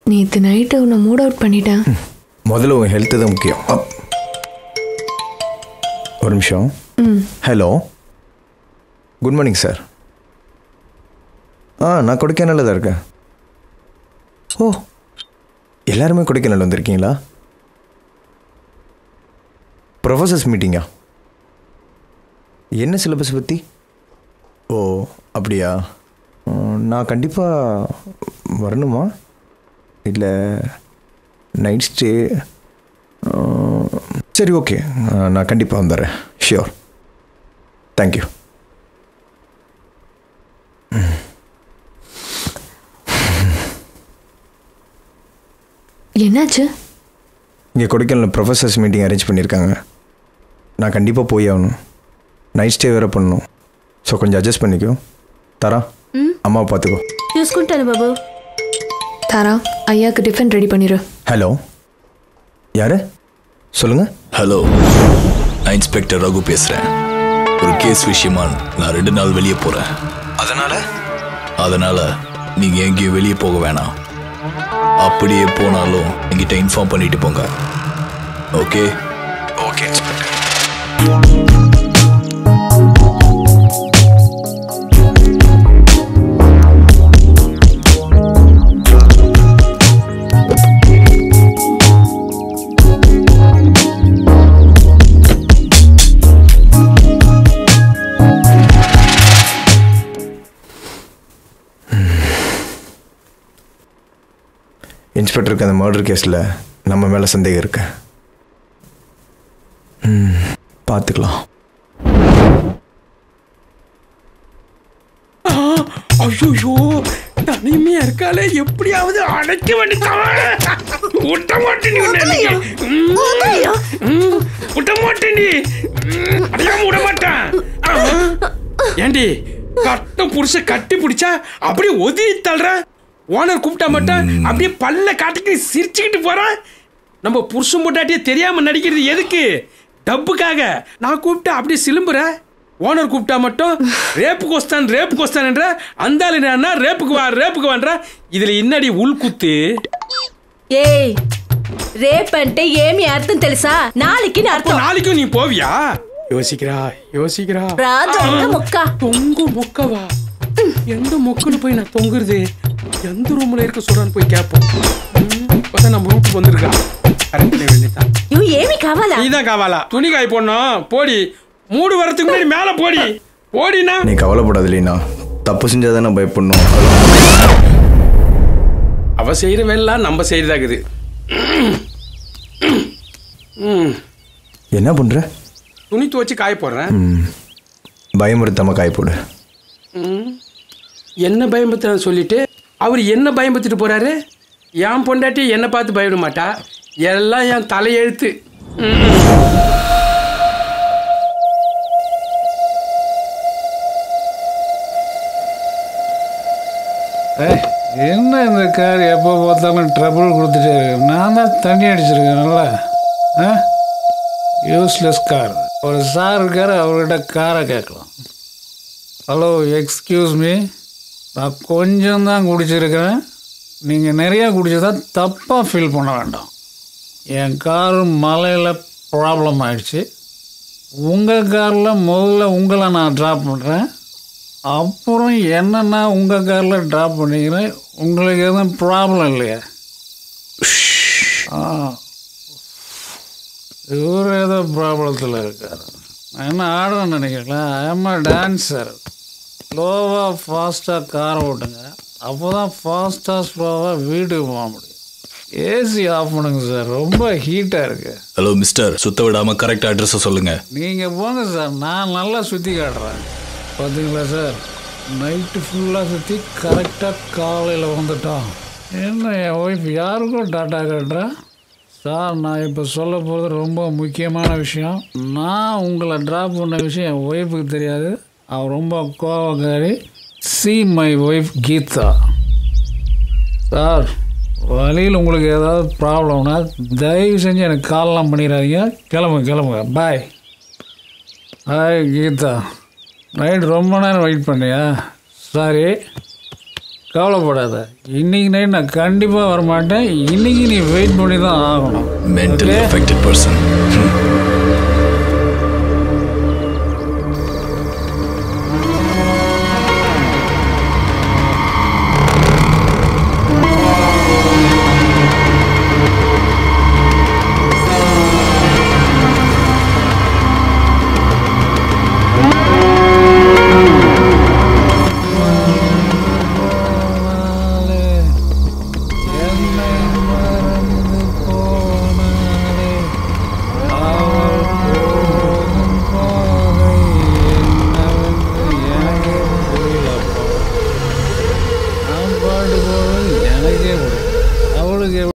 நேற்று நைட்டு உன்னை mood out பண்ணிட்டேன் முதல்ல உன் ஹெல்த்து தான் முக்கியம் அப். ஒரு நிமிஷம் ம் ஹலோ குட் மார்னிங் சார் ஆ நான் கொடைக்கானலில் தான் இருக்கேன் ஓ எல்லாருமே கொடைக்கானல் வந்திருக்கீங்களா ப்ரொஃபசர்ஸ் மீட்டிங்கா என்ன சிலபஸ் பற்றி ஓ அப்படியா ம், நான் கண்டிப்பாக வரணுமா இல்லை நைட் ஸ்டே சரி ஓகே நான் கண்டிப்பாக வந்துடுறேன் ஷியோர் தேங்க்யூ என்னாச்சு இங்கே கொடைக்கானல் ப்ரொஃபசர்ஸ் மீட்டிங் அரேஞ்ச் பண்ணியிருக்காங்க நான் கண்டிப்பாக போய் ஆகணும் நைட் ஸ்டே வேறு பண்ணணும் ஸோ கொஞ்சம் அட்ஜஸ்ட் பண்ணிக்கோ தரா அம்மாவை பார்த்துக்கோ చూసుకుంటాను బాబు தாரா ஐயாக்கு டிஃபன் ரெடி பண்ணிடு ஹலோ யார் சொல்லுங்கள் ஹலோ நான் இன்ஸ்பெக்டர் ரகு பேசுறேன் ஒரு கேஸ் விஷயமா நான் ரெண்டு நாள் வெளியே போறேன் அதனால் அதனால நீங்க எங்கேயும் வெளியே போக வேணாம் அப்படியே போனாலும் என்கிட்ட இன்ஃபார்ம் பண்ணிட்டு போங்க ஓகே ஓகே இன்ஸ்பெக்டர் இன்ஸ்பெக்டருக்கு அந்த மர்டர் கேஸில் நம்ம மேலே சந்தேகம் இருக்கு ம், பார்த்துக்கலாம் ஐயோ தனிமையா இருக்காளே எப்படியாவது அடைக்க வேண்டியதான் விட்ட மாட்டேன் நீ உன்னை இன்னைக்கு. ம், ம், விட்ட மாட்டேன் நீ ம், அடையாம விட மாட்டேன் ஆ. ஏண்டி கட்ட புருஷ கட்டி பிடிச்சா அப்படியே ஒதுங்கி தள்ளுற ஓனர் கூப்பிட்டா மட்டும் அப்படியே பல்ல காட்டிட்டு சிரிச்சுக்கிட்டு போறான் நம்ம புருஷன் பொட்டாட்டியே தெரியாம நடிக்கிறது எதுக்கு டப்புக்காக நான் கூப்பிட்டா அப்படியே சிலும்புற ஓனர் கூப்பிட்டா மட்டும் ரேப்புக்கு வஸ்தான் ரேப்புக்கு வஸ்தான் என்ற அந்த ஆளு என்னன்னா ரேப்புக்கு வா ரேப்புக்கு வான்ற இதுல இன்னடி உள்குத்து ఏయ్ రేప్ అంటే ఏమి అర్థం తెలుసా నాలుగుకి அப்போ అర్థం நாளைக்கும் நீ போவியா யோசிக்கிறா யோசிக்கிறா రాదు ముక్క தொங்கு மொக்கவா எந்த மொக்குன்னு போய் நான் தொங்குறது எந்த ரூம்ல இருக்க சொல்றான்னு போய் கேட்போம் ம், இப்பதான் நம்ம ரூட்டுக்கு வந்திருக்கா கரெக்ட் வேண்டியதான் నువ్వు ఏమి కావాలా நீதான் காவாலா துணி காய போடணும் போடி மூடு வரதுக்கு முன்னாடி மேல போடி போடினா நீ கவலைப்படாத லீனா தப்பு செஞ்சால் தானே பயப்படணும் அவ செய்யற வேலை நம்ம செய்யறதாக்குது ம் என்ன பண்ணுற துணி துவச்சு காய போடுறேன் பயமுறுத்தாம காய போடு ம். என்ன பயம்புத்துறான்னு சொல்லிட்டு அவர் என்ன பயம்புத்திட்டு போறாரு என் பொண்டாட்டி என்னை பார்த்து பயப்பட மாட்டா எல்லாம் என் தலையெழுத்து ம். ஏய், என்ன இந்த கார் எப்போ பார்த்தாலும் ட்ரபிள் கொடுத்துட்டே இருக்கு நான் தான் தண்ணி அடிச்சிருக்கேன்ல ஆ யூஸ்லெஸ் கார் ஒரு சார் இருக்கார் அவர்கிட்ட காரை கேட்கலாம் ஹலோ எக்ஸ்கியூஸ் மீ நான் கொஞ்சம் தான் குடிச்சிருக்கிறேன் நீங்கள் நிறையா குடிச்சதா தப்பாக ஃபீல் பண்ண வேண்டாம் என் கார் மலையில் ப்ராப்ளம் ஆயிடுச்சு உங்கள் காரில் முதல்ல உங்களை நான் ட்ராப் பண்ணுறேன் அப்புறம் என்னன்னா உங்கள் காரில் ட்ராப் பண்ணிக்கிறேன் உங்களுக்கு எதுவும் ப்ராப்ளம் இல்லையா ஆ இவர் ஏதோ ப்ராப்ளத்தில் இருக்கார் நான் என்ன ஆடுறேன்னு நினைக்கிறேன் ஐஎம் டான்ஸர் ஸ்லோவாக ஃபாஸ்ட்டாக காரை ஓட்டுங்க அப்போ தான் ஃபாஸ்ட்டாக ஸ்லோவாக வீட்டுக்கு போக முடியும் ஏசி ஆஃப் பண்ணுங்க சார் ரொம்ப ஹீட்டாக இருக்குது ஹலோ மிஸ்டர் சுத்த விடாம கரெக்ட் அட்ரஸை சொல்லுங்க நீங்கள் போங்க சார் நான் நல்லா சுற்றி காட்டுறேன் பார்த்தீங்களா சார் நைட்டு ஃபுல்லாக சுற்றி கரெக்டாக காலையில் வந்துட்டோம் என்ன என் ஒய்ஃப் யாருக்கும் டாட்டா காட்டுறேன் சார் நான் இப்போ சொல்ல போகிறது ரொம்ப முக்கியமான விஷயம் நான் உங்களை ட்ராப் பண்ண விஷயம் என் ஒய்ஃபுக்கு தெரியாது அவள் ரொம்ப கோவக்காரி see my wife Geetha sir வழியில் உங்களுக்கு ஏதாவது ப்ராப்ளம்னா தயவு செஞ்சு எனக்கு கால்லாம் பண்ணிடாதீங்க கிளம்புங்க கிளம்புங்க பாய் ஹாய் கீதா நைட் ரொம்ப நேரம் வெயிட் பண்ணியா சாரி கவலைப்படாத இன்னைக்கு நைட் நான் கண்டிப்பாக வரமாட்டேன் இன்னைக்கு நீ வெயிட் பண்ணி தான் ஆகணும் மென்டலி Okay? Affected person